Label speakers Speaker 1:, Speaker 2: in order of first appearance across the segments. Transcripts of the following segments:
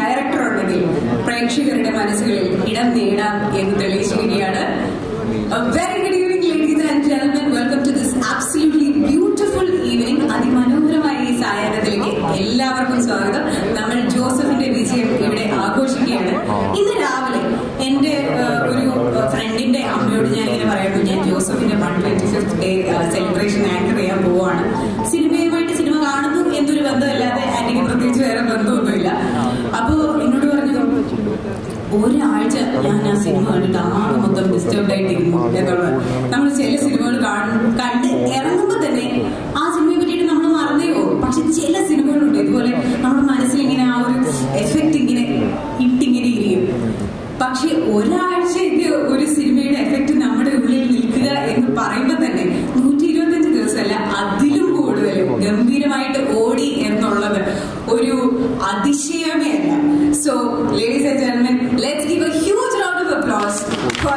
Speaker 1: Director ഉണ്ടെങ്കിൽ പ്രേക്ഷകരുടെ മനസ്സുകളിൽ ഇടം നേടാം എന്ന് തെളിയിച്ചിരിക്കുകയാണ് very good evening ladies and gentlemen welcome to this absolutely beautiful evening അതിമനോഹരമായ ഈ സായാഹ്നത്തിലേക്ക് എല്ലാവർക്കും സ്വാഗതം നമ്മൾ ജോസഫിന്റെ വിജയം ഇവിടെ ആഘോഷിക്കുകയാണ് ഇന്ന് രാവിലെ എന്റെ ഏഹ്, ഒരു ഫ്രണ്ടിന്റെ അമ്മയോട് ഞാൻ ഇങ്ങനെ പറയുന്നു ഞാൻ ജോസഫിന്റെ one twenty fifth day celebration anchor ചെയ്യാൻ പോവാണ് സിനിമയുമായിട്ട് സിനിമ കാണുന്നു എന്നൊരു ബന്ധമല്ലാതെ ആന്റിക്ക് പ്രത്യേകിച്ച് വേറെ ബന്ധമൊന്നുമില്ല അപ്പോ എന്നോട് പറഞ്ഞു ഒരാഴ്ച ഞാൻ ആ സിനിമ കണ്ടിട്ട് ആകെ മൊത്തം ഡിസ്റ്റർബ് ആയിട്ടിരുന്നു എന്നുള്ളത് നമ്മൾ ചില സിനിമകൾ കാണും കണ്ട് ഇറങ്ങുമ്പോൾ തന്നെ ആ സിനിമയെ പറ്റിയിട്ട് നമ്മൾ മറന്നേ പോകും പക്ഷെ ചില സിനിമകളുണ്ട് ഇതുപോലെ നമ്മുടെ മനസ്സിൽ ഇങ്ങനെ ആ ഒരു എഫക്റ്റ് ഇങ്ങനെ ഇട്ടിങ്ങനെ ഇരിക്കും പക്ഷെ ഒരാഴ്ചയ്ക്ക് ഒരു സിനിമയുടെ എഫക്റ്റ് നമ്മുടെ ഉള്ളിൽ നിൽക്കുക എന്ന് പറയുമ്പോൾ തന്നെ നൂറ്റി ഇരുപത്തഞ്ച് ദിവസമല്ല അതിലും കൂടുതൽ ഗംഭീരമായിട്ട് ഓടി എന്നുള്ളത് ഒരു അതിശയമേ അല്ല so ladies and gentlemen let's give a huge round of applause for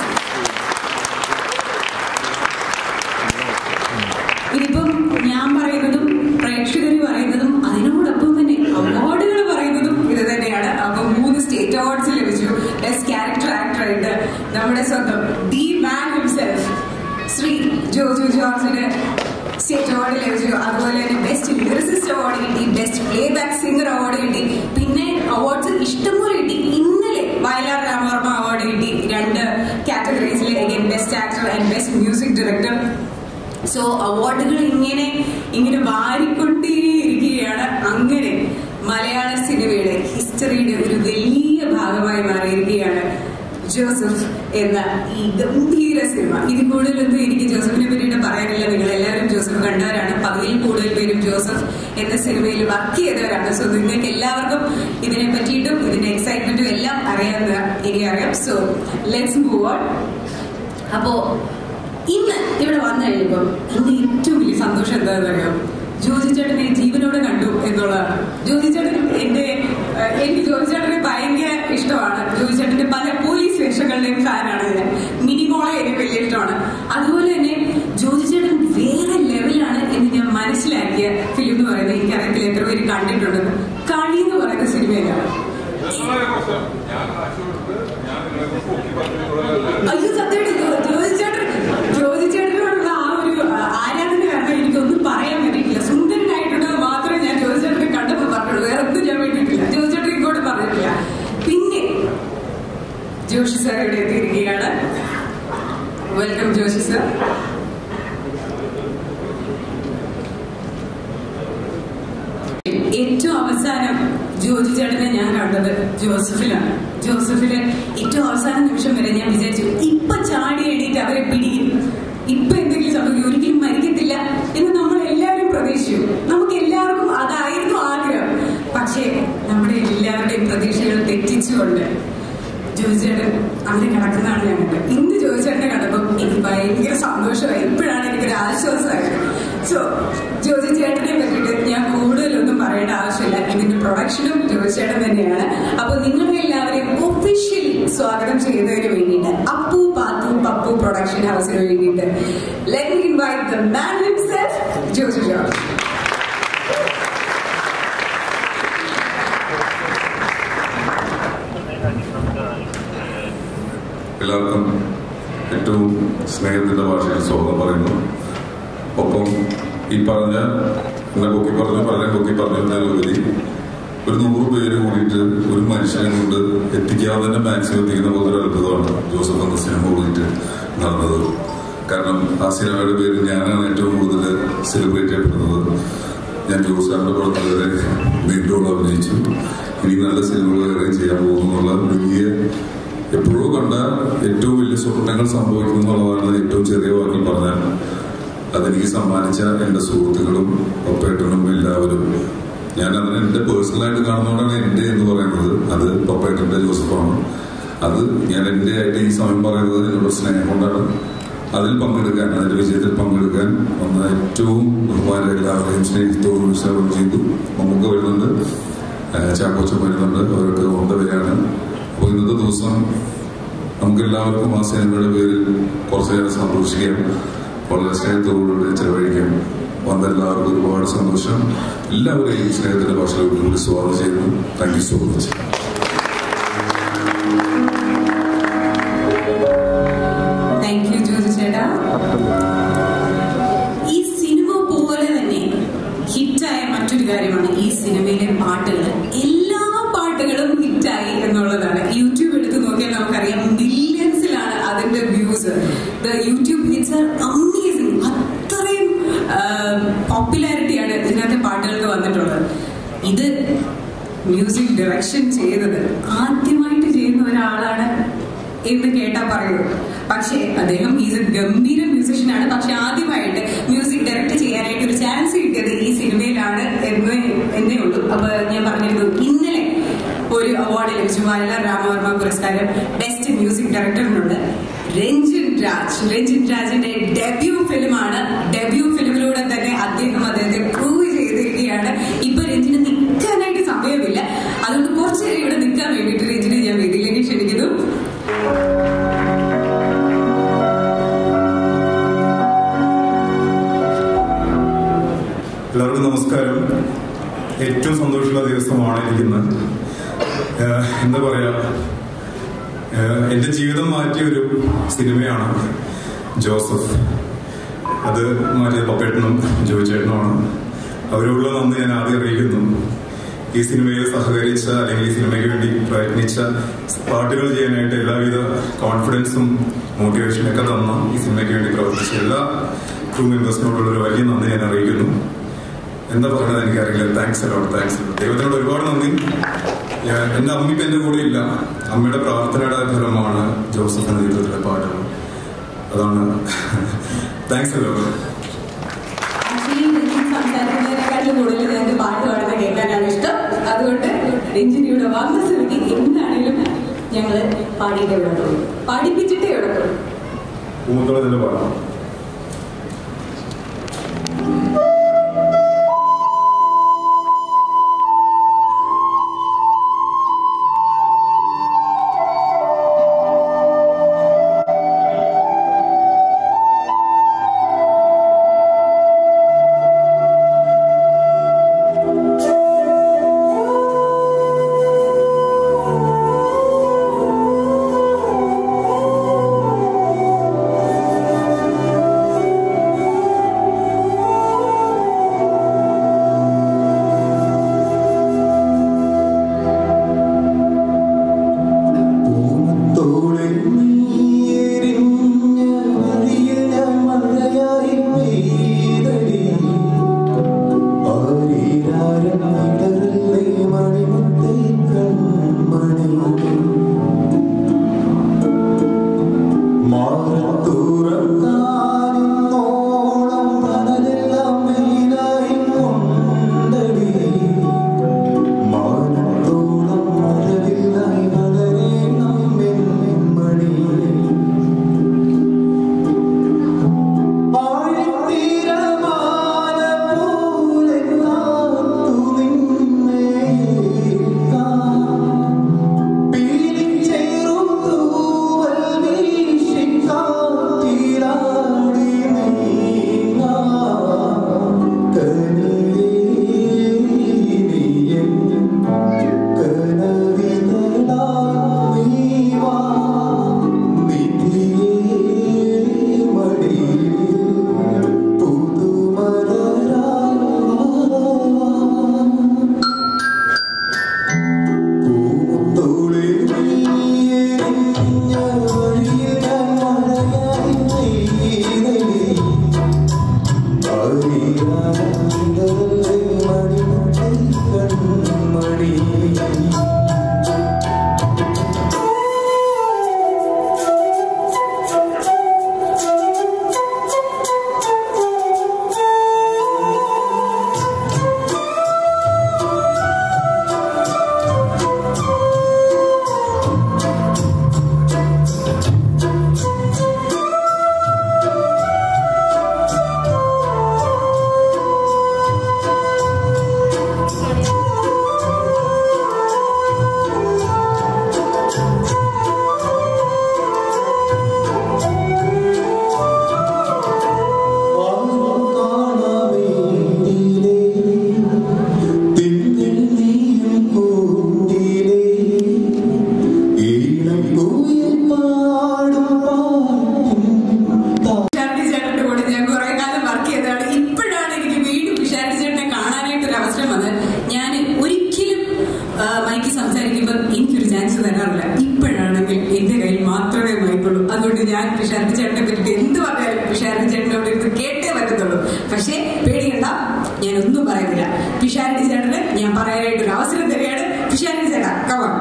Speaker 1: ഇതിപ്പം ഞാൻ പറയുന്നതും പ്രേക്ഷകർ പറയുന്നതും അതിനോടൊപ്പം തന്നെ അവാർഡുകൾ പറയുന്നതും ഇത് തന്നെയാണ് അപ്പൊ മൂന്ന് സ്റ്റേറ്റ് അവാർഡ്സ് ലഭിച്ചു ബെസ്റ്റ് ക്യാരക്ടർ ആക്ടർ ആയിട്ട് നമ്മുടെ സ്വന്തം the man himself Shri Joju ജോർജിന് സ്റ്റേറ്റ് അവാർഡ് ലഭിച്ചു അതുപോലെ തന്നെ ബെസ്റ്റ് ലിറിസിസ്റ്റ് അവാർഡ് കിട്ടി best playback singer award കിട്ടി പിന്നെ അവാർഡ്സ് ഇഷ്ടംപോലെ കിട്ടി ഇന്നലെ വയലാർ രാമവർമ്മ അവാർഡ് കിട്ടി രണ്ട് കാറ്റഗറീസിൽ again best actor and best music director so അവാർഡുകൾ ഇങ്ങനെ ഇങ്ങനെ വാരിക്കൊണ്ടേയിരിക്കുകയാണ് അങ്ങനെ മലയാള സിനിമയുടെ ഹിസ്റ്ററിയുടെ ഒരു വലിയ ഭാഗമായി മാറിയിരിക്കുകയാണ് ജോസഫ് എന്ന ഈ ഗംഭീര സിനിമ ഇത് കൂടുതലൊന്നും എനിക്ക് ജോസഫിനെ പറ്റിയിട്ട് പറയാനില്ല നിങ്ങൾ എല്ലാവരും ജോസഫ് കണ്ടവരാണ് പകുതിയിൽ കൂടുതൽ പേരും ജോസഫ് എന്ന സിനിമയിൽ വർക്ക് ചെയ്തവരാണ് സോ നിങ്ങൾക്ക് എല്ലാവർക്കും ഇതിനെ പറ്റിയിട്ടും ഇതിന്റെ എക്സൈറ്റ്മെന്റും എല്ലാം അറിയാവുന്ന എനിക്കറിയാം സോ ലെറ്റ്സ് മൂവ് ഓൺ അപ്പോ ഇന്ന് ഇവിടെ വന്നു കഴിയുമ്പോൾ എന്റെ ഏറ്റവും വലിയ സന്തോഷം എന്താണെന്ന് അറിയാം ജോജി ചേട്ടനെ ജീവനോടെ കണ്ടു എന്നുള്ളതാണ് ജോജി ചേട്ടൻ എന്റെ ഏഹ്, എനിക്ക് ജോജി ചേട്ടനെ ഭയങ്കര ഇഷ്ടമാണ് ജോജി ചേട്ടന്റെ പല പോലീസ് വേഷങ്ങളുടെയും ഫാനാണ് ഞാൻ മിനിമോളെ എനിക്ക് വലിയ ഇഷ്ടമാണ് അതുപോലെ തന്നെ ജോജി ചേട്ടൻ വേറെ ലെവലാണ് എന്ന് ഞാൻ മനസ്സിലാക്കിയ ഫിലിം എന്ന് പറയുന്നത് എനിക്കറിയത്തില്ല എത്ര പേര് കണ്ടിട്ടുണ്ടെന്ന് കളി എന്ന് പറയുന്ന സിനിമയിലാണ് അയ്യോ സത്യമായിട്ട് ജോ- ജോജി ചേട്ടൻ ജോജി ചേട്ടനോടുള്ള ആ ഒരു ആ, ആരാധന കാരണം എനിക്കൊന്നും പറയാൻ പറ്റിയിട്ടില്ല സുന്ദരനായിട്ടുള്ളത് മാത്രമേ ഞാൻ ജോജി ചേട്ടനെ കണ്ടപ്പോൾ പറഞ്ഞുള്ളൂ വേറെ ഒന്നും ഞാൻ വേണ്ടിയിട്ടില്ല ജോജി ചേട്ടൻ ഇങ്ങോട്ട് പറഞ്ഞിട്ടില്ല പിന്നെ ജോഷി സാർ ഇവിടെ എത്തിയിരിക്കുകയാണ് വെൽക്കം ജോഷി സാർ ഏറ്റവും അവസാനം ജോജി ചേട്ടനെ ഞാൻ കണ്ടത് ജോസഫിലാണ് ജോസഫിലെ ഏറ്റവും അവസാന നിമിഷം വരെ ഞാൻ വിചാരിച്ചു ഇപ്പൊ ചാടി എണീറ്റ് അവരെ പിടിക്കും ഇപ്പൊ എന്തെങ്കിലും സംഭവിക്കും ഒരിക്കലും മരിക്കത്തില്ല എന്ന് നമ്മൾ എല്ലാവരും പ്രതീക്ഷിച്ചു നമുക്ക് എല്ലാവർക്കും അതായിരുന്നു ആഗ്രഹം പക്ഷേ നമ്മുടെ എല്ലാവരുടെയും പ്രതീക്ഷകൾ തെറ്റിച്ചുകൊണ്ട് ജോജിച്ചേട്ടൻ അങ്ങനെ കിടക്കുന്നതാണ് ഞാൻ കണ്ടത് ഇന്ന് ജോജിച്ചേട്ടനെ കണ്ടപ്പോൾ എനിക്ക് ഭയങ്കര സന്തോഷമായി ഇപ്പോഴാണ് എനിക്കൊരു ആശ്വാസമായത് സോ ജോജി ചേട്ടനെ പറ്റിയിട്ട് ഞാൻ കൂടുതലൊന്നും പറയേണ്ട ആവശ്യമില്ല ഇതിന്റെ പ്രൊഡക്ഷനും ജോജിച്ചേട്ടൻ തന്നെയാണ് അപ്പൊ നിങ്ങളെ എല്ലാവരെയും ഒഫീഷ്യലി സ്വാഗതം ചെയ്യുന്നതിന് വേണ്ടിയിട്ട് അപ്പു പാത്തു പപ്പു പ്രൊഡക്ഷൻ ഹൗസിന് വേണ്ടിയിട്ട് let me invite the man himself Joji George
Speaker 2: എല്ലാവർക്കും ഏറ്റവും സ്നേഹത്തിന്റെ ഭാഷയിൽ സ്വാഗതം പറയുന്നു ഒപ്പം ഈ പറഞ്ഞ എന്നെ പൊക്കി പറഞ്ഞു പലരെ പൊക്കി പറഞ്ഞതിലുപരി ഒരു നൂറ് പേര് കൂടിയിട്ട് ഒരു മനുഷ്യനെ കൊണ്ട് എത്തിക്കാതെ തന്നെ മാക്സിമം എത്തിക്കുന്ന പോലെ ഒരു അത്ഭുതമാണ് ജോസഫ് എന്ന സിനിമ കൂടിയിട്ട് നടന്നത് കാരണം ആ സിനിമയുടെ പേര് ഞാനാണ് ഏറ്റവും കൂടുതൽ സെലിബ്രേറ്റ് ചെയ്യപ്പെടുന്നത് ഞാൻ ജോസാറിന്റെ പ്രവർത്തകരെ വീണ്ടും അഭിനയിച്ചു ഇനി നല്ല സിനിമകൾ ഏറെ ചെയ്യാൻ പോകുന്നു എന്നുള്ള വലിയ എപ്പോഴോ കണ്ട ഏറ്റവും വലിയ സ്വപ്നങ്ങൾ സംഭവിക്കുന്നു എന്നുള്ളതാണ് ഏറ്റവും ചെറിയ വാക്കിൽ പറഞ്ഞാൽ അതെനിക്ക് സമ്മാനിച്ച എൻ്റെ സുഹൃത്തുക്കളും പപ്പേട്ടനും എല്ലാവരും ഞാൻ അതിനെ എൻ്റെ പേഴ്സണലായിട്ട് കാണുന്നതുകൊണ്ടാണ് എൻ്റെ എന്ന് പറയുന്നത് അത് പപ്പേട്ടൻ്റെ ജോസഫാണ് അത് ഞാൻ എൻ്റെ ആയിട്ട് ഈ സമയം പറയുന്നത് എന്നോട് സ്നേഹം കൊണ്ടാണ് അതിൽ പങ്കെടുക്കാൻ അതിന്റെ വിജയത്തിൽ പങ്കെടുക്കാൻ വന്ന ഏറ്റവും ബഹുമാനം എല്ലാവരെയും സ്നേഹത്തോടും സേവനം ചെയ്തു നമുക്ക് വരുന്നുണ്ട് ഏഹ് ചാക്കോച്ചൻ വരുന്നുണ്ട് അവരൊക്കെ കൊണ്ടുവരികയാണ് അപ്പോൾ ഇന്നത്തെ ദിവസം നമുക്ക് എല്ലാവർക്കും ആ സിനിമയുടെ പേരിൽ കുറച്ചു നേരം സന്തോഷിക്കാം വളരെ സ്നേഹത്തോടുകൂടി ചെലവഴിക്കാം വന്ന എല്ലാവർക്കും ഒരുപാട് സന്തോഷം എല്ലാവരെയും സ്നേഹത്തിന്റെ ഭാഷയിൽ ഒന്നുകൂടി സ്വാഗതം ചെയ്യുന്നു thank you so much
Speaker 1: thank you Joju ചേട്ടാ ഈ സിനിമ പോലെ തന്നെ ഹിറ്റായ മറ്റൊരു കാര്യമാണ് ഈ സിനിമയിലെ പാട്ടുകൾ എല്ലാ പാട്ടുകളും ഹിറ്റായി എന്നുള്ളതാണ് യൂട്യൂബ് എടുത്ത് നോക്കിയാൽ നമുക്കറിയാം മില്യൺസിലാണ് അതിന്റെ views the YouTube hits are amazing അത്രയും പോപ്പുലാരിറ്റിയാണ് ഇതിനകത്തെ പാട്ടുകൾക്ക് വന്നിട്ടുള്ളത് ഇത് മ്യൂസിക് ഡയറക്ഷൻ ചെയ്തത് ആദ്യമായിട്ട് ചെയ്യുന്ന ഒരാളാണ് എന്ന് കേട്ടാ പറയൂ പക്ഷേ അദ്ദേഹം ഈസ് എ ഗംഭീര മ്യൂസിഷ്യനാണ് പക്ഷെ ആദ്യമായിട്ട് മ്യൂസിക് ഡയറക്ട് ചെയ്യാനായിട്ട് ഒരു ചാൻസ് കിട്ടിയത് ഈ സിനിമയിലാണ് എന്ന് എന്നേ ഉള്ളൂ അപ്പൊ ഞാൻ പറഞ്ഞിരുന്നു ഇന്നലെ ഒരു അവാർഡ് ലഭിച്ചു വയലാർ രാമവർമ്മ പുരസ്കാരം ബെസ്റ്റ് മ്യൂസിക് ഡയറക്ടറിനുണ്ട് രഞ്ജിൻ രാജ് രഞ്ജിൻ രാജിന്റെ ഡെബ്യൂ ഫിലിമാണ് ഡെബ്യൂ ഫിലിമിലൂടെ തന്നെ അദ്ദേഹം അദ്ദേഹത്തെ പ്രൂവ് ചെയ്തിരിക്കുകയാണ് ഇപ്പൊ രഞ്ജിന് നിൽക്കാനായിട്ട് സമയമില്ല അതുകൊണ്ട് കുറച്ചു നേരം ഇവിടെ നിൽക്കാൻ വേണ്ടിയിട്ട് രഞ്ജിനെ ഞാൻ വേദിയിലേക്ക് ക്ഷണിക്കുന്നു
Speaker 3: എല്ലാവർക്കും നമസ്കാരം ഏറ്റവും സന്തോഷമുള്ള ദിവസമാണ് എനിക്കിന്ന് ഏഹ് എന്താ പറയാ ഏഹ് എന്റെ ജീവിതം മാറ്റിയ ഒരു സിനിമയാണ് ജോസഫ് അത് മാറ്റിയ പപ്പേട്ടനും ജോയിച്ചേട്ടനുമാണ് അവരോടുള്ള നന്ദി ഞാൻ ആദ്യം അറിയിക്കുന്നു ഈ സിനിമയിൽ സഹകരിച്ച അല്ലെങ്കിൽ ഈ സിനിമയ്ക്ക് വേണ്ടി പ്രയത്നിച്ച പാട്ടുകൾ ചെയ്യാനായിട്ട് എല്ലാവിധ കോൺഫിഡൻസും മോട്ടിവേഷനും ഒക്കെ തന്ന ഈ സിനിമയ്ക്ക് വേണ്ടി പ്രവർത്തിച്ച എല്ലാ ക്രൂ മെമ്പേഴ്സിനോടുള്ള ഒരു വലിയ നന്ദി ഞാൻ അറിയിക്കുന്നു എന്താ പറയുന്നത് എനിക്കറിയില്ല താങ്ക്സ് അലോട്ട് താങ്ക്സ് ദൈവത്തിനോട് ഒരുപാട് നന്ദി ഞാൻ എന്റെ അമ്മ ഇപ്പൊ എന്റെ കൂടെ ഇല്ല അമ്മയുടെ പ്രാർത്ഥനയുടെ ഫലമാണ് ജോസഫ് എന്ന ജീവിതത്തിലെ പാട്ടുകൾ അതാണ് താങ്ക്സ് അലോട്ട്
Speaker 1: ആക്ച്വലി രഞ്ജിൻ സംസാരിക്കുന്നതിനെക്കാട്ടിലും കൂടുതൽ ഞങ്ങൾക്ക് പാട്ട് പാടുന്ന കേൾക്കാനാണ് ഇഷ്ടം അതുകൊണ്ട് രഞ്ജിൻ ഇവിടെ വന്ന സ്ഥിതിക്ക് എന്താണെങ്കിലും ഞങ്ങൾ പാടിയിട്ടേ വിടത്തുള്ളൂ പഠിപ്പിച്ചിട്ടേ വിടത്തുള്ളൂ
Speaker 3: പൂമക്കളെ തന്നെ പാടാം
Speaker 4: ും
Speaker 1: മൈക്ക് സംസാരിക്കുമ്പോൾ എനിക്കൊരു ചാൻസ് തരാറില്ല ഇപ്പോഴാണെങ്കിൽ എന്റെ കയ്യിൽ മാത്രമേ മൈക്കുള്ളൂ അതുകൊണ്ട് ഞാൻ പിഷാരടി ചേട്ടനെ പറ്റിയിട്ട് എന്ത് പറഞ്ഞാലും പിഷാരടി ചേട്ടനോട് ഇരുന്ന് കേട്ടേ പറ്റത്തുള്ളൂ പക്ഷേ പേടിക്കണ്ട ഞാൻ ഒന്നും പറയുന്നില്ല പിഷാരടി ചേട്ടന് ഞാൻ പറയാനായിട്ട് ഒരു അവസരം തരികയാണ് പിഷാരടി ചേട്ടാ കവാ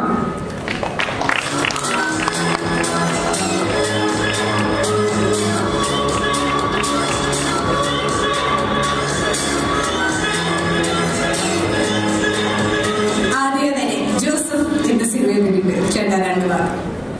Speaker 1: ആദ്യം തന്നെ ജോസഫ് എന്റെ സിനിമയെ പറ്റിയിട്ട് ചേട്ടാ രണ്ട് വാക്ക്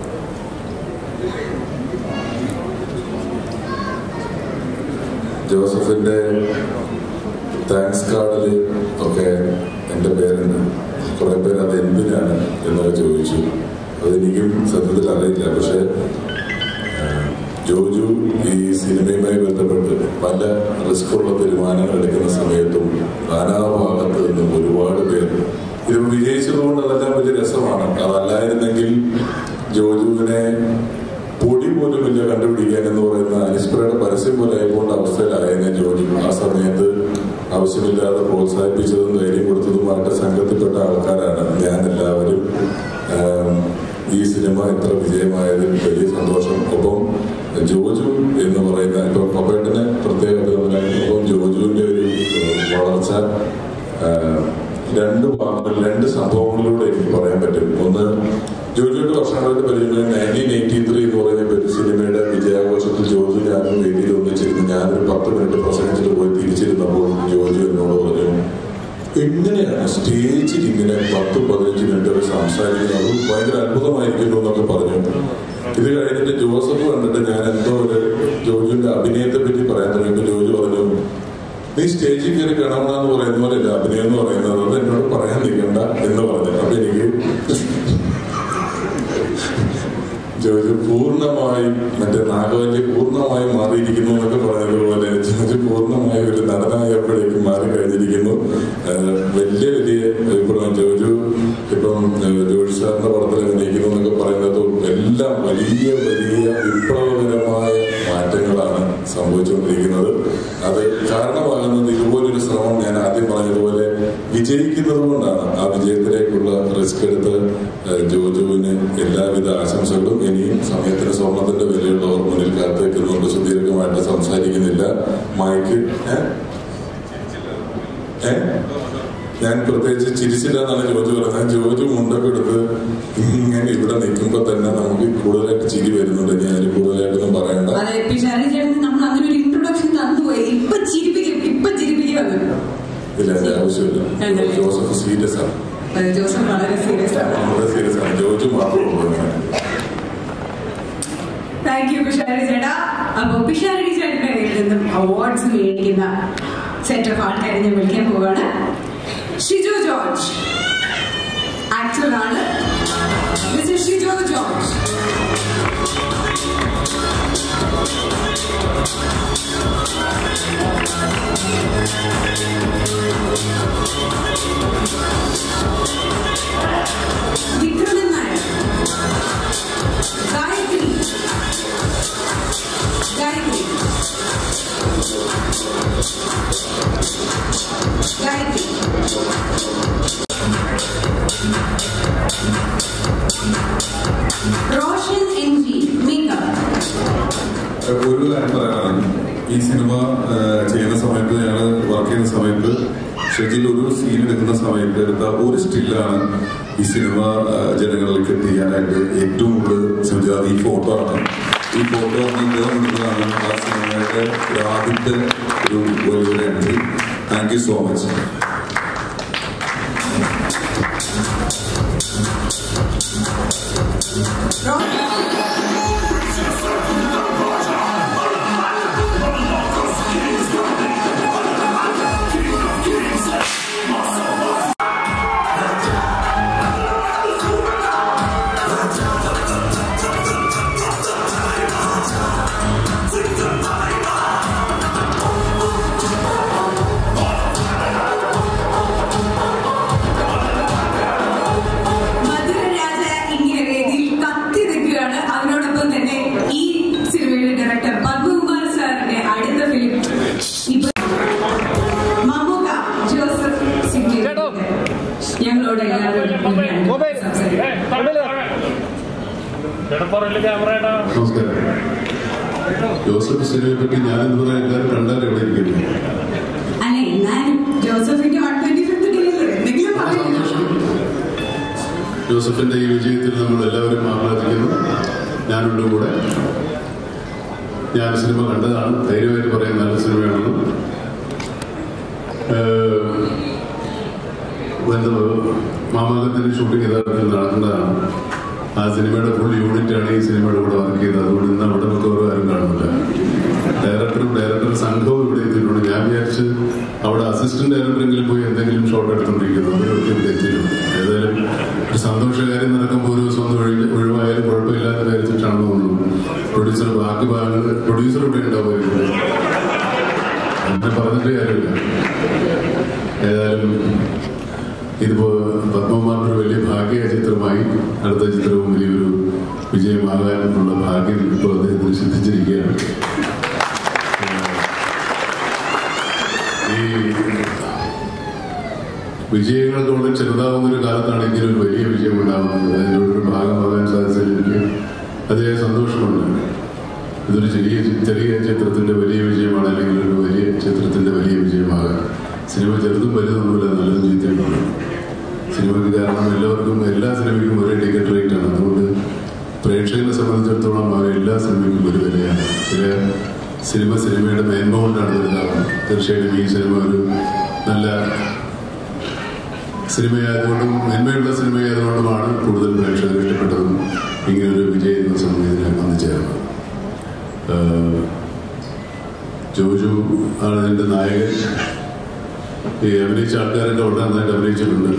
Speaker 4: ജോസഫിന്റെ താങ്ക്സ് കാർഡിൽ ഒക്കെ എൻ്റെ പേരുണ്ട് കുറെ പേര് അത് എന്തിനാണ് എന്നൊക്കെ ചോദിച്ചു അതെനിക്കും സത്യത്തിൽ അറിയില്ല പക്ഷെ ആ, ജോജു ഈ സിനിമയുമായി ബന്ധപ്പെട്ട് പല റിസ്ക്കുള്ള തീരുമാനങ്ങൾ എടുക്കുന്ന സമയത്തും നാനാഭാഗത്ത് നിന്നും ഒരുപാട് പേര് ഇത് വിജയിച്ചതുകൊണ്ട് അതെല്ലാം വലിയ രസമാണ് അതല്ലായിരുന്നെങ്കിൽ ജോജുവിനെ പൊടി പോലും ഇല്ല കണ്ടുപിടിക്കാൻ എന്ന് പറയുന്ന അനിസ്പ്രയുടെ പരസ്യം പോലെ ആയിക്കൊണ്ട് അവസ്ഥയിലായെന്നെ ജോലി ആ സമയത്ത് ആവശ്യമില്ലാതെ പ്രോത്സാഹിപ്പിച്ചതും ധൈര്യം കൊടുത്തതുമായിട്ട് സംഘത്തിൽപ്പെട്ട ആൾക്കാരാണ് ഞാൻ എല്ലാവരും ആം, ഈ സിനിമ ഇത്ര വിജയമായതിൽ വലിയ സന്തോഷം ഒപ്പം ജോജു എന്ന് പറയുന്ന ഇപ്പൊ പപ്പേട്ടനെ പ്രത്യേക അഭിനന്ദനം ഒപ്പം ജോജുവിന്റെ ഒരു ഏഹ്, വളർച്ച ആഹ്, രണ്ട് വാക്കുകൾ രണ്ട് സംഭവങ്ങളിലൂടെ എനിക്ക് പറയാൻ പറ്റും ഒന്ന് ജോജുവിന്റെ വർഷങ്ങളായിട്ട് പരിചയം നയൻറ്റീൻ എയ്റ്റി ത്രീ എന്ന് പറയുന്ന ഒരു സിനിമയുടെ വിജയാഘോഷത്തിൽ ജോജു ഞാനും വേദിയിൽ ഒന്നിച്ചിരുന്നു ഞാനൊരു പത്ത് മിനിറ്റ് പ്രസംഗിച്ചിട്ട് പോയി തിരിച്ചിരുന്നപ്പോൾ ജോജു എന്നോട് പറഞ്ഞു എങ്ങനെയാണ് സ്റ്റേജിൽ ഇങ്ങനെ പത്ത് പതിനഞ്ച് മിനിറ്റ് വരെ സംസാരിക്കുന്നത് അത് ഭയങ്കര അത്ഭുതമായിരിക്കുന്നു എന്നൊക്കെ പറഞ്ഞു ഇത് കഴിഞ്ഞിട്ട് ജോസഫ് കണ്ടിട്ട് ഞാൻ എന്തോ ഒരു ജോജുവിന്റെ അഭിനയത്തെ പറ്റി പറയാൻ തുടങ്ങിയപ്പോൾ ജോജു പറഞ്ഞു നീ സ്റ്റേജിൽ കയറി കാണണമെന്ന് പറയുന്ന പോലെയല്ല അഭിനയം എന്ന് പറയുന്നത് അത് എന്നോട് പറയാൻ നിൽക്കണ്ട എന്ന് പറഞ്ഞു അപ്പൊ എനിക്ക് ജോജു പൂർണ്ണമായും മറ്റേ നാഗവല്ലി പൂർണ്ണമായും മാറിയിരിക്കുന്നു എന്നൊക്കെ പറഞ്ഞതുപോലെ ജോജു പൂർണ്ണമായും ഒരു നടനായപ്പോഴേക്കും മാറി കഴിഞ്ഞിരിക്കുന്നു ആഹ് വലിയ വലിയ ഇപ്പം ജോജു ഇപ്പം ആഹ് ജോജു സാറിന്റെ പടത്തിൽ അഭിനയിക്കുന്നു എന്നൊക്കെ പറയുന്നതും എല്ലാം വലിയ വലിയ വിപ്ലവകരമായ മാറ്റങ്ങളാണ് സംഭവിച്ചുകൊണ്ടിരിക്കുന്നത് അത് കാരണമാകുന്നത് ഇതുപോലൊരു ശ്രമം ഞാൻ ആദ്യം പറഞ്ഞതുപോലെ വിജയിക്കുന്നത് കൊണ്ടാണ് ആ വിജയത്തിലേക്കുള്ള റിസ്ക് എടുത്ത് ഏഹ്, ജോജുവിന് എല്ലാവിധ ആശംസകളും ഇനിയും സമയത്തിന് സ്വർണത്തിന്റെ വിലയുള്ളവർ മുന്നിൽ കാത്തുവെക്കുന്നുണ്ട് സുദീർഘമായിട്ട് സംസാരിക്കുന്നില്ല മൈക്ക് ഏഹ്? ഏഹ്? ഞാൻ പ്രത്യേകിച്ച് ചിരിച്ചില്ല എന്നാണ് ജോജു പറയുന്നത് ജോജു മുണ്ടൊക്കെ എടുത്ത് ഇങ്ങനെ ഇവിടെ നിൽക്കുമ്പോ തന്നെ നമുക്ക് കൂടുതലായിട്ട് ചിരി വരുന്നുണ്ട് ഞാൻ അതിൽ കൂടുതലായിട്ടൊന്നും പറയണ്ട
Speaker 1: അതെ പിഷാരടി ചേട്ടന് നമ്മൾ അങ്ങനെ ഒരു ഇൻട്രൊഡക്ഷൻ തന്നുപോയി ഇപ്പൊ ചിരിപ്പിക്കും ഇപ്പൊ ചിരിപ്പിക്കും അത്
Speaker 4: ഇല്ല അതിന്റെ ആവശ്യമില്ല
Speaker 1: ഉണ്ടല്ലേ?
Speaker 4: ജോസഫ് സീരിയസ് ആണ്
Speaker 1: അത് ജോസഫ് വളരെ സീരിയസ് ആണ്
Speaker 4: വളരെ സീരിയസ് ആണ് ജോജു മാത്രമേ ഉള്ളൂ ഇങ്ങനെ.
Speaker 1: താങ്ക് യു പിഷാരടി ചേട്ടാ അപ്പൊ പിഷാരടി ചേട്ടന്റെ കയ്യിൽ നിന്നും അവാർഡ്സ് മേടിക്കുന്ന സെറ്റ് ഓഫ് ആൾക്കാരെ ഞാൻ വിളിക്കാൻ പോവാണ് ഷിജോ ജോർജ് ആക്ടർ ആണ് mister Shijo George Vikraman Nair Gayathri Gayathri Gayathri Roshan N G makeup
Speaker 2: ഒരു കാര്യം പറയാനാണ് ഈ സിനിമ ആ, ചെയ്യുന്ന സമയത്ത് ഞങ്ങൾ വർക്ക് ചെയ്യുന്ന സമയത്ത് ഷെജിൽ ഒരു സീൻ എടുക്കുന്ന സമയത്ത് എടുത്ത ഒരു സ്റ്റില്ലാണ് ഈ സിനിമ ആ, ജനങ്ങളിലേക്ക് എത്തിക്കാനായിട്ട് ഏറ്റവും കൂടുതൽ ശ്രമിച്ചത് ഈ ഫോട്ടോ ആണ് ഈ ഫോട്ടോ ആണ് ഇദ്ദേഹം എടുത്തതാണ് ആ സിനിമയുടെ ഒരു ആദ്യത്തെ ഒരു വലിയൊരു entry thank you so much
Speaker 1: Madhura Raja ഇങ്ങനെ വേദിയിൽ കത്തി നിൽക്കുകയാണ്
Speaker 5: ക്യാമറ
Speaker 4: നമസ്കാരം ജോസഫ് സിനിമയെ പറ്റി ഞാൻ എന്ന് പറയാൻ എല്ലാവരും കണ്ടാലും ഇവിടെ ഇരിക്കുന്നു
Speaker 1: അല്ല എന്നാലും ജോസഫിന്റെ വൺ ട്വന്റി ഫിഫ്ത് ഡേയിൽ എന്തെങ്കിലും പറയുന്നു
Speaker 4: ജോസഫിന്റെ ഈ വിജയത്തിൽ നമ്മൾ എല്ലാവരും ആഹ്ലാദിക്കുന്നു ഞാനുണ്ട് കൂടെ ഞാൻ സിനിമ കണ്ടതാണ് ധൈര്യമായിട്ട് പറയാൻ നല്ല സിനിമയാണെന്ന് ഏഹ്, എന്താ മാമാകത്തിന്റെ ഷൂട്ടിംഗ് യഥാർത്ഥത്തിൽ നടക്കേണ്ടതാണ് ആ സിനിമയുടെ ഫുൾ യൂണിറ്റ് ആണ് ഈ സിനിമയുടെ കൂടെ വർക്ക് ചെയ്തത് അതുകൊണ്ട് ഇന്ന് അവിടെ നമുക്ക് ഓരോ ആരും കാണുന്നില്ല ഡയറക്ടറും ഡയറക്ടർ സംഘവും ഇവിടെ എത്തിയിട്ടുണ്ട് ഞാൻ വിചാരിച്ച് അവിടെ അസിസ്റ്റന്റ് ഡയറക്ടറെങ്കിലും പോയി എന്തെങ്കിലും ഷോട്ട് എടുത്തോണ്ടിരിക്കുന്നു അവരൊക്കെ ഇവിടെ എത്തിയിട്ടുണ്ട് ഏതായാലും ഒരു സന്തോഷകാര്യം നടക്കുമ്പോൾ ഒരു ദിവസം ഒന്ന് ഒഴി ഒഴിവായാലും കുഴപ്പമില്ലാത്ത വിചാരിച്ചിട്ടാണെന്ന് തോന്നുന്നു പ്രൊഡ്യൂസർ ബാക്കി ഭാഗങ്ങൾ പ്രൊഡ്യൂസർ ഇവിടെ ഉണ്ടാവുമായിരുന്നു അങ്ങനെ പറഞ്ഞിട്ട് കാര്യമില്ല ഏതായാലും ഇതിപ്പോ പത്മകുമാറിന്റെ ഒരു വലിയ ഭാഗ്യ ചിത്രമായി അടുത്ത ചിത്രവും വലിയൊരു വിജയമാകാനുള്ള ഭാഗ്യം ഇപ്പോൾ അദ്ദേഹത്തിന് സിദ്ധിച്ചിരിക്കുകയാണ് ഈ വിജയങ്ങളൊക്കെ വളരെ ചെറുതാവുന്ന ഒരു കാലത്താണ് ഇങ്ങനെ ഒരു വലിയ വിജയം ഉണ്ടാകുന്നത് അതിൻ്റെ ഒരു ഭാഗമാകാൻ സാധിച്ചതിൽ എനിക്ക് അതിയായ സന്തോഷമുണ്ട് ഇതൊരു ചെറിയ ചെറിയ ചിത്രത്തിന്റെ വലിയ വിജയമാണ് അല്ലെങ്കിൽ ഒരു വലിയ ചിത്രത്തിന്റെ വലിയ വിജയമാകാൻ സിനിമ ചെറുതും വലുതൊന്നുമില്ല നല്ലതും ചീത്തയുമാണ് സിനിമയ്ക്ക് കാരണം എല്ലാവർക്കും എല്ലാ സിനിമയ്ക്കും ഒരേ ടിക്കറ്റ് റേറ്റ് ആണ് അതുകൊണ്ട് പ്രേക്ഷകനെ സംബന്ധിച്ചിടത്തോളം അവർ എല്ലാ സിനിമയ്ക്കും ഒരു വിലയാണ് ചില സിനിമ സിനിമയുടെ മേന്മ കൊണ്ടാണ് വലുതാവുന്നത് തീർച്ചയായിട്ടും ഈ സിനിമ ഒരു നല്ല സിനിമയായതുകൊണ്ടും മേന്മയുള്ള സിനിമയായതുകൊണ്ടുമാണ് കൂടുതൽ പ്രേക്ഷകർ ഇഷ്ടപ്പെട്ടതും ഇങ്ങനൊരു വിജയ ദിവസം ഇതിനെ വന്നു ചേർന്നത് ആഹ് ജോജു ആണ് ഇതിന്റെ നായകൻ ഈ അഭിനയിച്ച ആൾക്കാരൊക്കെ വളരെ നന്നായിട്ട് അഭിനയിച്ചിട്ടുണ്ട്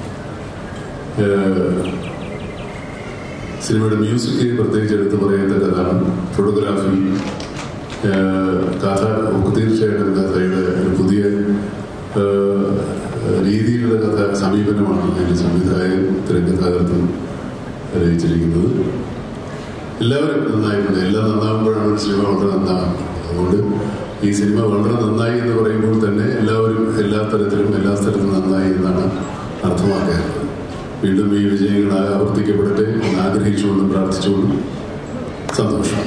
Speaker 4: ആഹ് സിനിമയുടെ മ്യൂസിക് പ്രത്യേകിച്ച് എടുത്ത് പറയത്തക്കതാണ് ഫോട്ടോഗ്രാഫി ആഹ് കഥ ഒക്കെ തീർച്ചയായിട്ടും കഥയുടെ ഒരു പുതിയ ആഹ് രീതിയിലുള്ള കഥ സമീപനമാണ് അതിന്റെ സംവിധായകൻ തിരക്കഥാകൃത്തും രചിച്ചിരിക്കുന്നത് എല്ലാവരും നന്നായിട്ടുണ്ട് എല്ലാം നന്നാകുമ്പോഴാണ് ഒരു സിനിമ വളരെ നന്നാകുന്നത് അതുകൊണ്ട് ഈ സിനിമ വളരെ നന്നായി എന്ന് പറയുമ്പോൾ തന്നെ എല്ലാവരും എല്ലാ തരത്തിലും എല്ലാ സ്ഥലത്തും നന്നായി എന്നാണ് അർത്ഥമാക്കുന്നത് വീണ്ടും ഈ വിജയങ്ങൾ ആവർത്തിക്കപ്പെടട്ടെ എന്ന് ആഗ്രഹിച്ചുകൊണ്ടും പ്രാർത്ഥിച്ചുകൊണ്ടും സന്തോഷം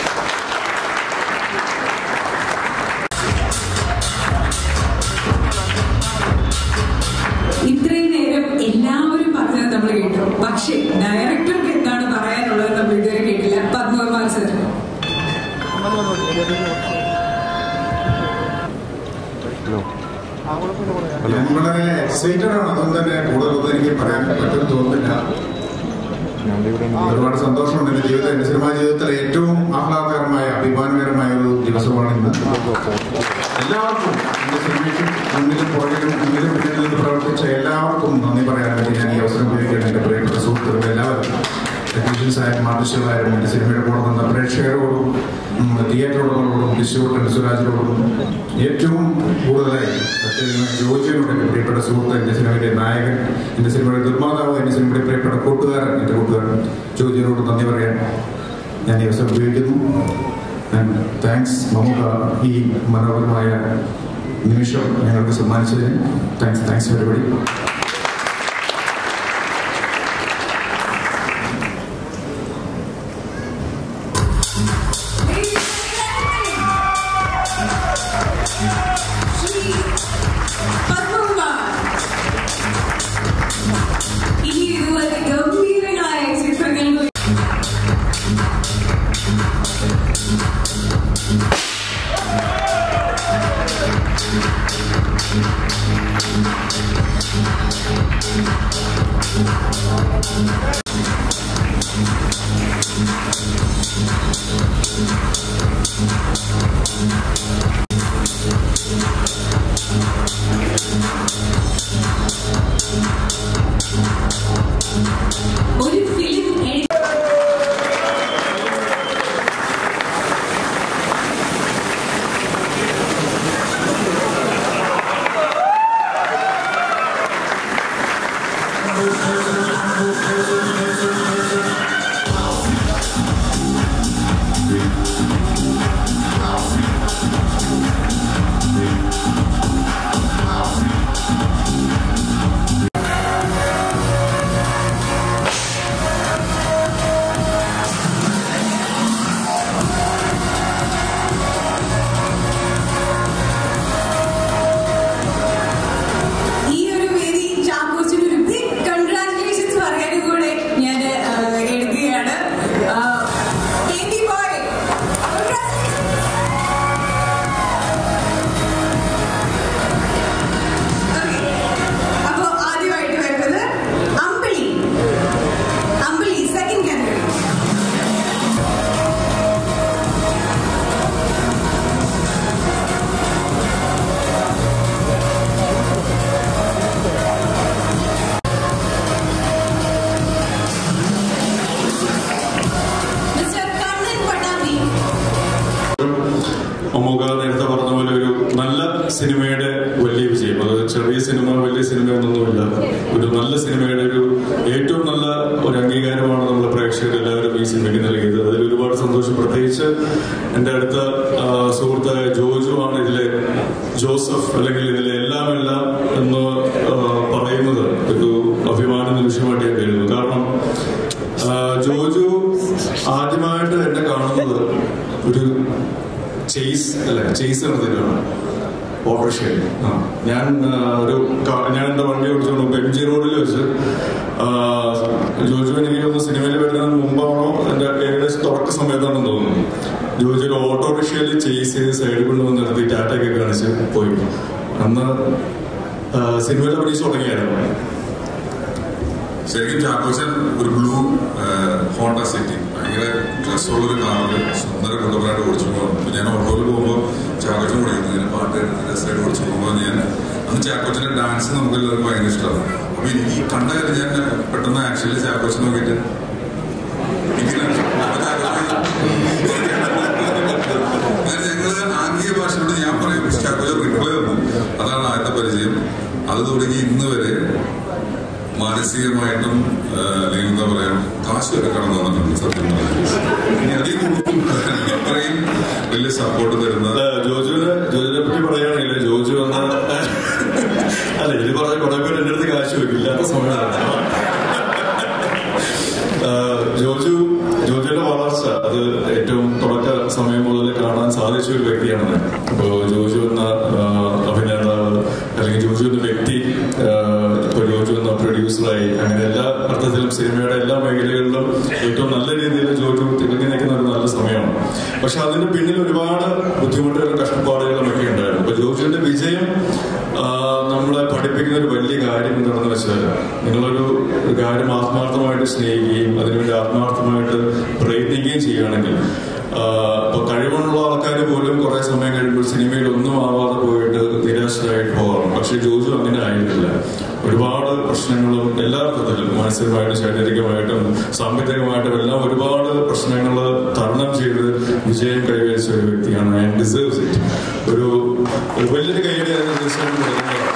Speaker 1: ഇത്രയും നേരം എല്ലാവരും പറഞ്ഞത് നമ്മൾ കേട്ടു പക്ഷേ ഡയറക്ടർക്ക് എന്താണ് പറയാനുള്ളത് നമ്മൾ ഇതുവരെ കേട്ടില്ല പത്മകുമാർ സർ
Speaker 3: ഞാൻ വളരെ എക്സൈറ്റഡ് ആണ് അതുകൊണ്ട് തന്നെ കൂടുതലൊന്നും എനിക്ക് പറയാൻ പറ്റുമെന്ന് തോന്നുന്നില്ല ഒരുപാട് സന്തോഷമുണ്ട് എന്റെ ജീവിതത്തിൽ എന്റെ സിനിമാ ജീവിതത്തിലെ ഏറ്റവും ആഹ്ലാദകരമായ അഭിമാനകരമായ ഒരു ദിവസമാണ് ഇന്ന് എല്ലാവർക്കും എന്റെ സിനിമയ്ക്കും മുന്നിലും പുറകിലും മുന്നിലും പിന്നിലും നിന്ന് പ്രവർത്തിച്ച എല്ലാവർക്കും നന്ദി പറയാൻ വേണ്ടി ഞാൻ ഈ അവസരം ഉപയോഗിക്കുകയാണ് എന്റെ പ്രിയപ്പെട്ട സുഹൃത്തുക്കൾ എല്ലാവരും ടെക്നീഷ്യൻസ് ആയാലും ആർട്ടിസ്റ്റുകളായാലും എന്റെ സിനിമയുടെ കൂടെ നിന്ന പ്രേക്ഷകരോടും ഉം, തിയേറ്റർ ഉടമകളോടും ഡിസ്ട്രിബ്യൂട്ടർ സുരാജിനോടും ഏറ്റവും കൂടുതലായി പ്രത്യേകമായി ജോജിയോട് എന്റെ പ്രിയപ്പെട്ട സുഹൃത്ത് എന്റെ സിനിമയുടെ നായകൻ എന്റെ സിനിമയുടെ നിർമ്മാതാവ് എന്റെ സിനിമയുടെ പ്രിയപ്പെട്ട കൂട്ടുകാരൻ എന്റെ കൂട്ടുകാരൻ ജോജിയോട് നന്ദി പറയാൻ ഞാൻ ഈ അവസരം ഉപയോഗിക്കുന്നു താങ്ക്സ് മമ്മൂക്ക ഈ മനോഹരമായ നിമിഷം ഞങ്ങൾക്ക് സമ്മാനിച്ചതിന് താങ്ക്സ് താങ്ക്സ് എവരിബഡി
Speaker 1: പത്മകുമാർ ഇനി ഇതുപോലെ ഗംഭീരങ്ങളായ ചിത്രങ്ങൾക്ക് ഒരു ഫിലിം എഴുതി
Speaker 6: Thank
Speaker 5: സിനിമയുടെ വലിയ വിജയം അത് ചെറിയ സിനിമ വലിയ സിനിമ എന്നൊന്നുമില്ല ഒരു നല്ല സിനിമയുടെ ഒരു ഏറ്റവും നല്ല ഒരു അംഗീകാരമാണ് നമ്മുടെ പ്രേക്ഷകർ എല്ലാവരും ഈ സിനിമയ്ക്ക് നൽകിയത് അതിൽ ഒരുപാട് സന്തോഷം പ്രത്യേകിച്ച് എൻ്റെ അടുത്ത ആ, സുഹൃത്തായ ജോജു ആണ് ഇതിലെ ജോസഫ് അല്ലെങ്കിൽ ഇതിലെ എല്ലാം എല്ലാം എന്ന് ആ, പറയുന്നത് ഒരു അഭിമാന നിമിഷമായിട്ട് ഞാൻ കരുതുന്നു കാരണം ആ, ജോജു ആദ്യമായിട്ട് എന്നെ കാണുന്നത് ഒരു ചെയ്സ് അല്ലെ ചെയ്സ് നടത്തിയിട്ടാണ് ഓട്ടോറിക്ഷയിൽ ആ ഞാൻ ആ, ഒരു ക- ഞാൻ എന്റെ വണ്ടി ഓടിച്ചുകൊണ്ട് എം ജി റോഡിൽ വെച്ച് ആ, ജോജു എനിക്ക് ഒന്ന് സിനിമയിൽ വരുന്നതിന് മുമ്പാണോ എന്റെ ഏകദേശം തുടക്ക സമയത്താണെന്ന് തോന്നുന്നു ജോജു ഒരു ഓട്ടോറിക്ഷയിൽ ചെയ്സ് ചെയ്ത് സൈഡിൽ കൊണ്ടുവന്ന് നിർത്തി ടാറ്റയൊക്കെ കാണിച്ച് പോയി അന്ന് ആ, സിനിമയിൽ അഭിനയിച്ച് തുടങ്ങിയായിരുന്നു
Speaker 2: ശരിക്കും ചാക്കോച്ചൻ ഒരു ബ്ലൂ ഹോണ്ട സിറ്റി ഭയങ്കര ഡ്രസ്സുള്ള ഒരു കാറിൽ സുന്ദര കുട്ടപ്പനായിട്ട് ഓടിച്ചു പോകുന്നു ഞാൻ ഓട്ടോയിൽ പോകുമ്പോൾ ചാക്കോച്ചൻ ഓടിക്കുന്നു ഇങ്ങനെ പാട്ട് കേട്ട് രസമായിട്ട് ഓടിച്ചു പോകുമ്പോൾ ഞാൻ അന്ന് ചാക്കോച്ചന്റെ ഡാൻസ് നമുക്ക് എല്ലാവർക്കും ഭയങ്കര ഇഷ്ടമാണ് അപ്പൊ എനിക്ക് ഈ കണ്ട കാര്യം ഞാൻ പെട്ടെന്ന് ആക്ച്വലി ചാക്കോച്ചൻ നോക്കിയിട്ട് ഇങ്ങനെ അപ്പൊ ചാക്കോച്ചൻ അങ്ങനെ ഞങ്ങള് ആംഗിക ഭാഷയോട് ഞാൻ പറയും ചാക്കോച്ചൻ റിപ്ലൈ തന്നു അതാണ് ആദ്യത്തെ പരിചയം അത് തുടങ്ങി ഇന്ന് വരെ മാനസികമായിട്ടും ആ, അല്ലെങ്കിൽ എന്താ പറയാ കാശ് വരെ കടന്നു വന്നിട്ടുണ്ട് സത്യം പറഞ്ഞാൽ. ഇനി അതിൽ കൂടുതൽ ഇത്രയും വലിയ സപ്പോർട്ട് തരുന്ന
Speaker 5: അല്ല, ജോജുവിനെ ജോജുവിനെ പറ്റി പറയുകയാണെങ്കിൽ ജോജു എന്ന അല്ല ഇത് പറഞ്ഞ കുറെ പേര് എന്റെ അടുത്ത് കാശ് വെക്കും ഇല്ലാത്ത സമയമാണ് ആ, ജോജു ജോജുവിന്റെ വളർച്ച അത് ഏറ്റവും തുടക്ക സമയം മുതൽ കാണാൻ സാധിച്ച ഒരു വ്യക്തിയാണ് ഇപ്പോ ജോജു എന്ന ആ, അഭിനേതാവ് അല്ലെങ്കിൽ ജോജു എന്ന വ്യക്തി ആ, ഇപ്പൊ ജോജു എന്ന പ്രൊഡ്യൂസറായി അങ്ങനെ എല്ലാ അർത്ഥത്തിലും സിനിമയുടെ എല്ലാ മേഖലകളിലും ഏറ്റവും നല്ല രീതിയിൽ ജോജു തിളങ്ങി നിൽക്കുന്ന ഒരു നല്ല സമയമാണ് പക്ഷെ അതിന്റെ പിന്നിൽ ഒരുപാട് ബുദ്ധിമുട്ടുകളും കഷ്ടപ്പാടുകളും ഒക്കെ ഉണ്ടായിരുന്നു അപ്പൊ ജോജുവിന്റെ വിജയം ആ, നമ്മളെ പഠിപ്പിക്കുന്ന ഒരു വലിയ കാര്യം എന്താണെന്ന് വെച്ചാൽ നിങ്ങളൊരു ഒരു കാര്യം ആത്മാർത്ഥമായിട്ട് സ്നേഹിക്കുകയും അതിനുവേണ്ടി ആത്മാർത്ഥമായിട്ട് പ്രയത്നിക്കുകയും ചെയ്യുകയാണെങ്കിൽ ആ, ഇപ്പൊ കഴിവുള്ള ആൾക്കാർ പോലും കുറെ സമയം കഴിയുമ്പോൾ സിനിമയിൽ ഒന്നും ആവാതെ പോയിട്ട് നിരാശരായിട്ട് പോകാറുണ്ട് പക്ഷെ ജോജു അങ്ങനെ ആയിരുന്നില്ല ഒരുപാട് പ്രശ്നങ്ങളും എല്ലാ അർത്ഥത്തിലും മാനസികമായിട്ടും ശാരീരികമായിട്ടും സാമ്പത്തികമായിട്ടും എല്ലാം ഒരുപാട് പ്രശ്നങ്ങൾ തരണം ചെയ്ത് വിജയം കൈവരിച്ച ഒരു വ്യക്തിയാണ് ആൻഡ് ഡിസേർവ്സ് ഇറ്റ് ഒരു ഒരു വലിയൊരു കൈയടി അതിന് തീർച്ചയായിട്ടും നൽകുന്നതാണ്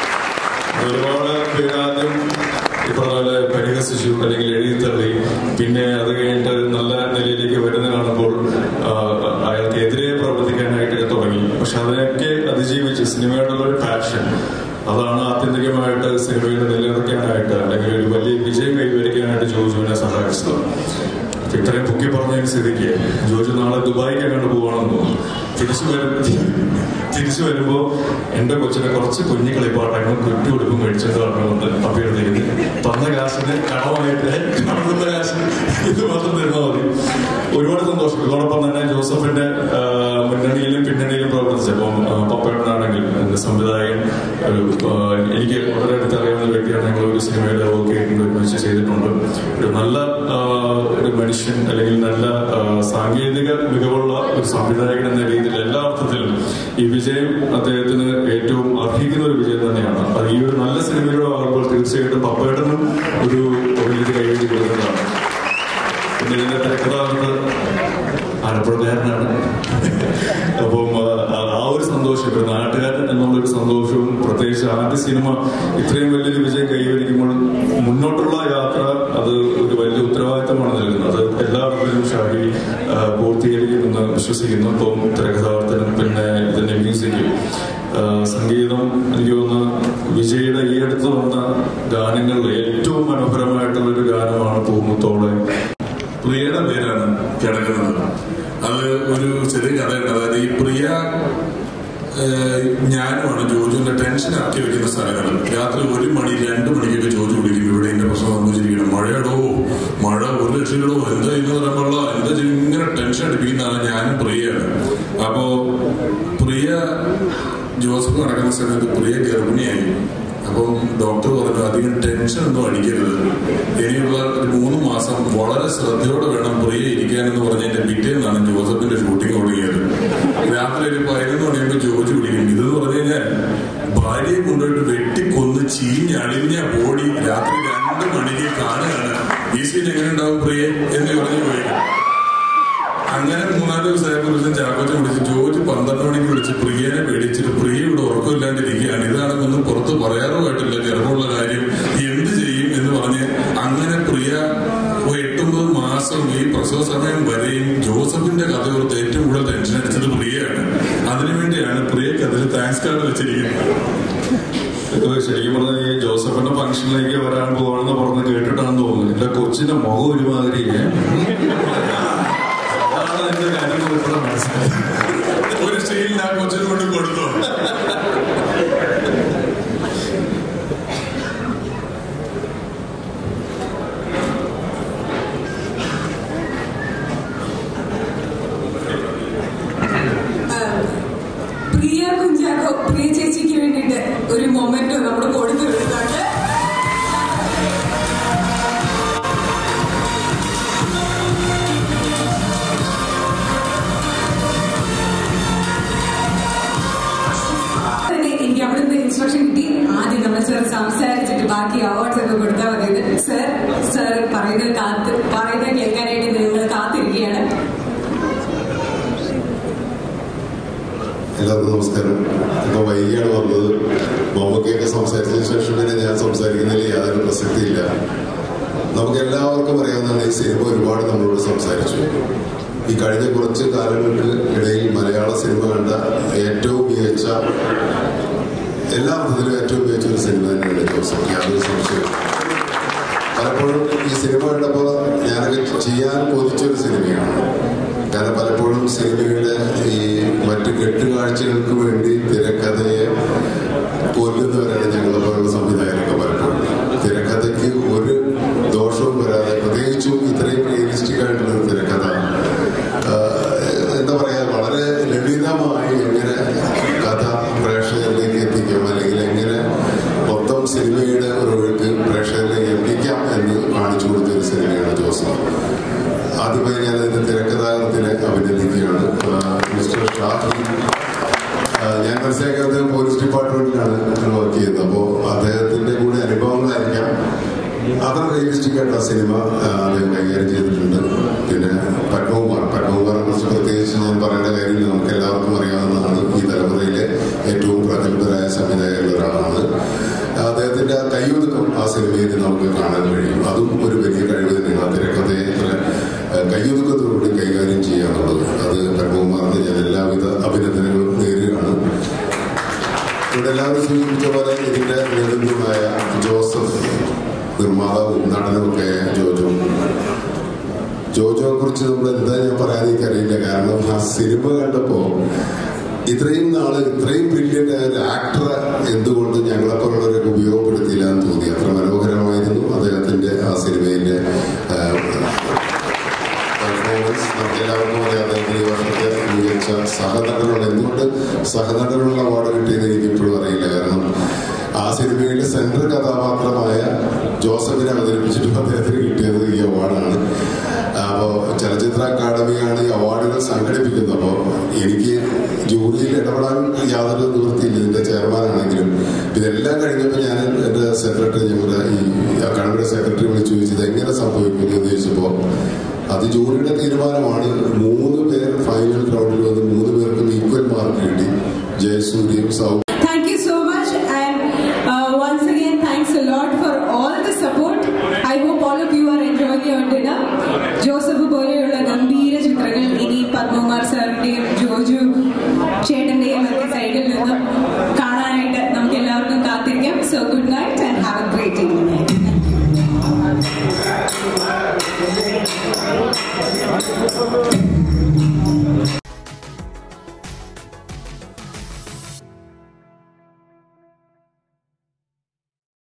Speaker 5: ഒരുപാട് പേര് ആദ്യം ഈ പറഞ്ഞ പോലെ പരിഹസിച്ചു അല്ലെങ്കിൽ എഴുതിത്തള്ളി പിന്നെ അത് കഴിഞ്ഞിട്ട് നല്ല നിലയിലേക്ക് വരുന്ന കാണുമ്പോൾ ആ, അയാൾക്കെതിരെ പ്രവർത്തിക്കാനായിട്ടൊക്കെ തുടങ്ങി പക്ഷെ അതിനൊക്കെ അതിജീവിച്ച് സിനിമയോടുള്ള ഒരു പാഷൻ അതാണ് ആത്യന്തികമായിട്ട് സിനിമയിൽ നിലനിർത്താനായിട്ട് അല്ലെങ്കിൽ ഒരു വലിയ വിജയം കൈവരിക്കാനായിട്ട് ജോജുവിനെ സഹായിച്ചത് അപ്പൊ ഇത്രയും പൊക്കി പറഞ്ഞ സ്ഥിതിക്ക് ജോജു നാളെ ദുബായിക്ക് അങ്ങോട്ട് പോവാണെന്ന് തോന്നുന്നു തിരിച്ചു വരും തിരിച്ചു വരുമ്പോ എന്റെ കൊച്ചിനെ കുറച്ച് കുഞ്ഞു കളിപ്പാട്ടങ്ങളും കുറ്റി ഉടുപ്പും മേടിച്ചിട്ട് വരണമെന്ന് അഭ്യർത്ഥിക്കുന്നത് തന്ന കാശിന് കടമായിട്ട് കടന്ന കാശിന് ഇത് മാത്രം തരുന്നാൽ മതി ഒരുപാട് സന്തോഷം ഇതോടൊപ്പം തന്നെ ജോസഫിന്റെ ആ, മുന്നണിയിലും പിന്നണിയിലും പ്രവർത്തിച്ചപ്പം ആ, പപ്പേട്ടനാണെങ്കിൽ എന്റെ സംവിധായകൻ ഒരു ആ, എനിക്ക് വളരെ അടുത്തറിയാവുന്ന ഒരു വ്യക്തിയാണ് ഞങ്ങൾ ഒരു സിനിമയുടെ വർക്ക് ചെയ്തിട്ടുണ്ട് ഒരുമിച്ച് ചെയ്തിട്ടുണ്ട് ഒരു നല്ല ആ, ഒരു മനുഷ്യൻ അല്ലെങ്കിൽ നല്ല ആ, സാങ്കേതിക മികവുള്ള ഒരു സംവിധായകൻ എന്ന രീതിയിൽ എല്ലാ അർത്ഥത്തിലും ഈ വിജയം അദ്ദേഹത്തിന് ഏറ്റവും അർഹിക്കുന്ന ഒരു വിജയം തന്നെയാണ് അത് ഈ ഒരു നല്ല സിനിമയുടെ ആകുമ്പോൾ തീർച്ചയായിട്ടും പപ്പേട്ടനും ഒരു വലിയ കൈവരി കൊടുക്കുന്നതാണ് പിന്നെ ഇതിന്റെ തിരക്കഥാകൃത്ത് ആലപ്പുഴക്കാരനാണ് അപ്പം ആ, ആ ഒരു സന്തോഷം ഇപ്പൊ നാട്ടുകാരൻ എന്നുള്ളൊരു സന്തോഷവും പ്രത്യേകിച്ച് ആദ്യ സിനിമ ഇത്രയും വലിയൊരു വിജയം കൈവരിക്കുമ്പോൾ മുന്നോട്ടുള്ള യാത്ര അത് ഒരു വലിയ ഉത്തരവാദിത്തമാണ് നൽകുന്നത് അത് എല്ലാവർക്കും ഷാഹി ആ, പൂർത്തീകരിക്കുമെന്ന് വിശ്വസിക്കുന്നു ഇപ്പം തിരക്കഥാകൃത്തിനും പിന്നെ ഇതിന്റെ മ്യൂസിക്കും ആ, സംഗീതം എനിക്ക് തോന്നുന്നു വിജയുടെ ഈ അടുത്ത് വന്ന ഗാനങ്ങളിൽ ഏറ്റവും മനോഹരമായിട്ടുള്ള ഒരു ഗാനമാണ് പൂമുത്തോളെ
Speaker 4: പ്രിയയുടെ പേരാണ് കിടക്കുന്നത് അത് ഒരു ചെറിയ കഥയുണ്ട് അതായത് ഈ പ്രിയ ഏഹ്, ഞാനുമാണ് ജോജുവിന്റെ ടെൻഷൻ ആക്കി വെക്കുന്ന സ്ഥലങ്ങൾ രാത്രി ഒരു മണി രണ്ട് മണിക്കൊക്കെ ജോജു വിളിക്കും ഇവിടെ എന്റെ പ്രശ്നം സംഭവിച്ചിരിക്കണം മഴയടോ മഴ ഒരു ലക്ഷങ്ങളോ എന്താ ഇന്ന് പറയുമ്പോഴുള്ള എന്താ ചെയ്യും? ഇങ്ങനെ ടെൻഷൻ അടിപ്പിക്കുന്നതാണ് ഞാനും പ്രിയയാണ് അപ്പോ പ്രിയ ജോസഫ് നടക്കുന്ന സമയത്ത് പ്രിയ ഗർഭിണിയായി അപ്പം ഡോക്ടർ പറഞ്ഞു അധികം ടെൻഷൻ ഒന്നും അടിക്കരുത് ഇനിയുള്ള ഒരു മൂന്ന് മാസം വളരെ ശ്രദ്ധയോടെ വേണം പ്രിയ ഇരിക്കാൻ എന്ന് പറഞ്ഞതിന്റെ പിറ്റേന്നാണ് ജോസഫിന്റെ ഷൂട്ടിംഗ് തുടങ്ങിയത് രാത്രി ഒരു പതിനൊന്ന് മണിയാകുമ്പോൾ ജോജി വിളിക്കും ഇതെന്ന് പറഞ്ഞു കഴിഞ്ഞാൽ ഭാര്യയെ കൊണ്ടുപോയിട്ട് വെട്ടിക്കൊന്ന് ചീഞ്ഞളിഞ്ഞ ബോഡി രാത്രി രണ്ട് മണിക്ക് കാണുകയാണ് ഈ സീൻ എങ്ങനെ ഉണ്ടാവും പ്രിയെ എന്ന് പറഞ്ഞു പോയി
Speaker 2: അങ്ങനെ മൂന്നാല് ദിവസമായപ്പോൾ ഒരു ദിവസം ചാക്കോച്ചൻ വിളിച്ച് ജോർജ് പന്ത്രണ്ട് മണിക്ക് വിളിച്ച് പ്രിയനെ പേടിച്ചിട്ട് പ്രിയ ഇവിടെ ഉറക്കമില്ലാണ്ടിരിക്കുകയാണ് ഇതാണെന്നൊന്നും പുറത്ത് പറയാറുമായിട്ടില്ല ഗർഭമുള്ള കാര്യം എന്ത് ചെയ്യും എന്ന് പറഞ്ഞ് അങ്ങനെ പ്രിയ ഒരു എട്ടൊമ്പത് മാസം ഈ പ്രസവ സമയം വരെയും ജോസഫിന്റെ കഥ ഓർത്ത് ഏറ്റവും കൂടുതൽ ടെൻഷൻ അടിച്ചത് പ്രിയയാണ് അതിനുവേണ്ടിയാണ് പ്രിയക്ക് അതിൽ താങ്ക്സ് കാർഡ് വെച്ചിരിക്കുന്നത്
Speaker 5: ഇത് ശരിക്കും പറഞ്ഞാൽ ഈ ജോസഫിന്റെ ഫംഗ്ഷനിലേക്ക് വരാൻ പോവാണെന്ന് പറഞ്ഞ് കേട്ടിട്ടാണെന്ന് തോന്നുന്നു എന്റെ കൊച്ചിന്റെ മുഖം ഒരുമാതിരി അതാണ് എന്റെ കാര്യങ്ങൾ ഇപ്പോഴും മനസ്സിലായത്
Speaker 2: ഒരു സ്റ്റീൽ ഞാൻ കൊച്ചിന് കൊണ്ട് കൊടുത്തു
Speaker 1: പ്രിയ കുഞ്ചാക്കോ പ്രിയ ചേച്ചിക്ക് വേണ്ടിയിട്ട് ഒരു മൊമെന്റ് നമ്മൾ കൊടുത്തു വിടുന്നുണ്ട് തന്നെ എനിക്ക് അവിടുന്ന് ഇൻസ്ട്രക്ഷൻ കിട്ടി ആദ്യം നമ്മൾ സാർ സംസാരിച്ചിട്ട് ബാക്കി അവാർഡ്സ് ഒക്കെ കൊടുത്താൽ മതി സർ സർ പറയുന്നത് കാത്ത് പറയുന്നത് കേൾക്കാനായിട്ട് നിങ്ങൾ കാത്തിരിക്കുകയാണ്
Speaker 6: എല്ലാവർക്കും നമസ്കാരം ഇപ്പൊ വൈകിയാണ് വന്നത് മമ്മൂക്കയൊക്കെ സംസാരിച്ചതിന് ശേഷം പിന്നെ ഞാൻ സംസാരിക്കുന്നതിൽ യാതൊരു പ്രസക്തിയില്ല നമുക്ക് എല്ലാവർക്കും അറിയാവുന്ന ഈ സിനിമ ഒരുപാട് നമ്മളോട് സംസാരിച്ചു ഈ കഴിഞ്ഞ കുറച്ച് കാലങ്ങൾക്ക് ഇടയിൽ മലയാള സിനിമ കണ്ട ഏറ്റവും മികച്ച എല്ലാ അർത്ഥത്തിലും ഏറ്റവും മികച്ച ഒരു സിനിമ തന്നെയാണ് ജോസഫ് യാതൊരു സംശയം പലപ്പോഴും ഈ സിനിമ കണ്ടപ്പോൾ ഞാനൊക്കെ ചെയ്യാൻ കൊതിച്ചൊരു സിനിമയാണ് കാരണം പലപ്പോഴും സിനിമയുടെ ഈ മറ്റ് കെട്ടുകാഴ്ചകൾക്ക് വേണ്ടി തിരക്കഥയെ കൊല്ലുന്നവരാണ് ഞങ്ങളെ പോലുള്ള സംവിധായകരൊക്കെ പലപ്പോഴും തിരക്കഥയ്ക്ക് ഒരു ദോഷവും വരാതെ പ്രത്യേകിച്ചും ഇത്രയും റിയലിസ്റ്റിക് ആയിട്ടുള്ള ഒരു തിരക്കഥ ആഹ്, എന്താ പറയാ വളരെ ലളിതമായി എങ്ങനെ കഥ പ്രേക്ഷകരിലേക്ക് എത്തിക്കാം അല്ലെങ്കിൽ എങ്ങനെ മൊത്തം സിനിമയുടെ ഒരു ഒഴുക്ക് പ്രേക്ഷകരിലേക്ക് എത്തിക്കാം എന്ന് കാണിച്ചു കൊടുത്ത ഒരു സിനിമയാണ് ജോസഫ് ആദ്യമായി ഞാൻ അതിന്റെ തിരക്കഥാകൃത്തിനെ അഭിനന്ദിക്കുകയാണ് ആഹ് മിസ്റ്റർ ഷാഫി ആഹ് ഞാൻ മനസ്സിലാക്കിയത് പോലീസ് ഡിപ്പാർട്ട്മെന്റിലാണ് വർക്ക് ചെയ്യുന്നത് അപ്പോൾ അദ്ദേഹത്തിന്റെ കൂടെ അനുഭവങ്ങളായിരിക്കാം അത്ര റിയലിസ്റ്റിക് ആയിട്ടുള്ള സിനിമ ആഹ് അദ്ദേഹം കൈകാര്യം ചെയ്തിട്ടുണ്ട് പിന്നെ പത്മകുമാർ പത്മകുമാറിനെ കുറിച്ച് പ്രത്യേകിച്ച് ഞാൻ പറയേണ്ട കാര്യമില്ല നമുക്ക് എല്ലാവർക്കും അറിയാവുന്നതാണ് ഈ തലമുറയിലെ ഏറ്റവും പ്രഗത്ഭരായ സംവിധായകരിൽ ഒരാളാണ് അദ്ദേഹത്തിന്റെ ആ കയ്യൊതുക്കം ആ സിനിമയിൽ നമുക്ക് കാണാൻ കഴിയും അതും ഒരു വലിയ കഴിവ് തന്നെയാണ് ആ തിരക്കഥയെ ഇത്ര ഏഹ്, കയ്യൊതുക്കത്തോടുകൂടി കൈകാര്യം ചെയ്യുക എന്നുള്ളത് അത് പത്മകുമാറിന് ഞാൻ എല്ലാവിധ അഭിനന്ദനങ്ങളും നേരുകയാണ് ഇവിടെ എല്ലാവരും സൂചിപ്പിച്ച പോലെ ഇതിന്റെ നേതൃത്വമായ ജോസഫ് നിർമ്മാതാവും നടനുമൊക്കെ ജോജോ ജോജോയെ കുറിച്ച് നമ്മൾ എന്താ ഞാൻ പറയാൻ എനിക്കറിയില്ല കാരണം ആ സിനിമ കണ്ടപ്പോ ഇത്രയും നാള് ഇത്രയും ബ്രില്യൻ്റ് ആയ ഒരു ആക്ടറെ എന്തുകൊണ്ട് ഞങ്ങളെപ്പോലുള്ളവരൊക്കെ ഉപയോഗപ്പെടുത്തിയില്ല എന്ന് തോന്നി അത്ര മനോഹരമായിരുന്നു അദ്ദേഹത്തിന്റെ ആ സിനിമയിലെ പെർഫോമൻസ് നമുക്ക് എല്ലാവർക്കും അറിയാം അദ്ദേഹത്തിന് ഈ വർഷത്തെ മികച്ച സഹനടനുള്ള എന്തുകൊണ്ട് സഹനടനുള്ള അവാർഡ് കിട്ടിയെന്ന് എനിക്ക് ഇപ്പോഴും അറിയില്ല കാരണം ആ സിനിമയിലെ സെൻട്രൽ കഥാപാത്രമായ ജോസഫിനെ അവതരിപ്പിച്ചിട്ട് അദ്ദേഹത്തിന് കിട്ടിയത് ഈ അവാർഡാണ് അപ്പോൾ ചലച്ചിത്ര അക്കാദമിയാണ് ഈ അവാർഡുകൾ സംഘടിപ്പിക്കുന്നത് അപ്പോൾ എനിക്ക് ജൂറിയിൽ ഇടപെടാൻ യാതൊരു നിവൃത്തിയില്ല ഇതിന്റെ ചെയർമാനാണെങ്കിലും ഇതെല്ലാം കഴിഞ്ഞപ്പോൾ ഞാൻ എൻ്റെ സെക്രട്ടറി ഞങ്ങളുടെ ഈ അക്കാദമിയുടെ സെക്രട്ടറി വിളിച്ചു ചോദിച്ചു ഇത് എങ്ങനെ സംഭവിക്കുന്നു എന്ന് ചോദിച്ചപ്പോൾ അത് ജൂറിയുടെ തീരുമാനമാണ് മൂന്ന് പേർ ഫൈനൽ റൗണ്ടിൽ വന്ന് മൂന്ന് പേർക്കും ഈക്വൽ മാർക്ക് കിട്ടി ജയസൂര്യയും സൗ
Speaker 1: Thank you so much, and uh, once again, thanks a lot for all the support. I hope all of you are enjoying your dinner. Joseph പോലെയുള്ള ഗംഭീര ചിത്രങ്ങൾ ഇനി പത്മകുമാർ സാറിന്റെയും ജോജു ചേട്ടന്റെയും ഒക്കെ സൈഡിൽ നിന്നും കാണാനായിട്ട് നമുക്ക് എല്ലാവർക്കും കാത്തിരിക്കാം so good night and have a great